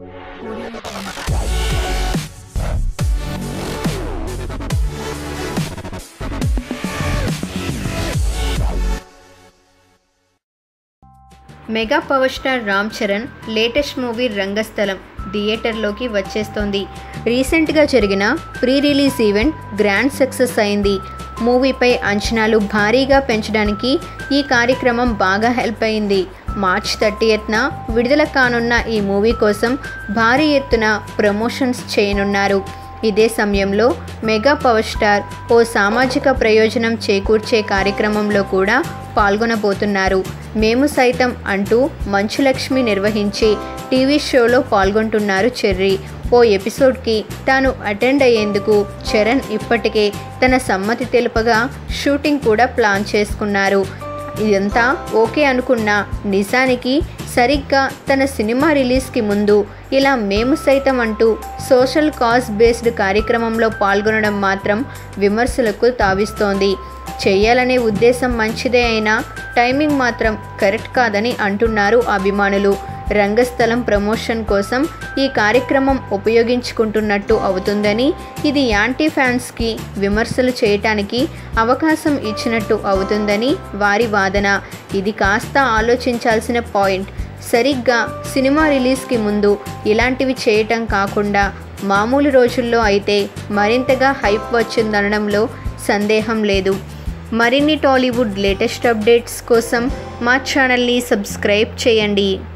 mega power star Ram Charan latest movie Rangasthalam థియేటర్లోకి వచ్చేస్తోంది రీసెంట్గా జరిగిన pre release event grand success అయింది మూవీపై అంచనాలు భారీగా పెంచడానికి ఈ కార్యక్రమం బాగా హెల్ప్ అయింది మార్చ్ థర్టీయత్న విడుదల కానున్న ఈ మూవీ కోసం భారీ ఎత్తున ప్రమోషన్స్ చేయనున్నారు ఇదే సమయంలో మెగా పవర్ స్టార్ ఓ సామాజిక ప్రయోజనం చేకూర్చే కార్యక్రమంలో కూడా పాల్గొనబోతున్నారు మేము సైతం అంటూ మంచులక్ష్మి నిర్వహించే టీవీ షోలో పాల్గొంటున్నారు చెర్రీ ఓ ఎపిసోడ్కి తాను అటెండ్ అయ్యేందుకు చరణ్ ఇప్పటికే తన సమ్మతి తెలుపగా షూటింగ్ కూడా ప్లాన్ చేసుకున్నారు ఇదంతా ఓకే అనుకున్నా నిజానికి సరిగ్గా తన సినిమా రిలీజ్కి ముందు ఇలా మేము సైతం అంటూ సోషల్ కాజ్ బేస్డ్ కార్యక్రమంలో పాల్గొనడం మాత్రం విమర్శలకు తావిస్తోంది చేయాలనే ఉద్దేశం మంచిదే అయినా టైమింగ్ మాత్రం కరెక్ట్ కాదని అంటున్నారు అభిమానులు రంగస్థలం ప్రమోషన్ కోసం ఈ కార్యక్రమం ఉపయోగించుకుంటున్నట్టు అవుతుందని ఇది యాంటీ ఫ్యాన్స్కి విమర్శలు చేయటానికి అవకాశం ఇచ్చినట్టు అవుతుందని వారి వాదన ఇది కాస్త ఆలోచించాల్సిన పాయింట్ సరిగ్గా సినిమా రిలీజ్కి ముందు ఇలాంటివి చేయటం కాకుండా మామూలు రోజుల్లో అయితే మరింతగా హైప్ వచ్చిందనడంలో సందేహం లేదు మరిన్ని టాలీవుడ్ లేటెస్ట్ అప్డేట్స్ కోసం మా ఛానల్ని సబ్స్క్రైబ్ చేయండి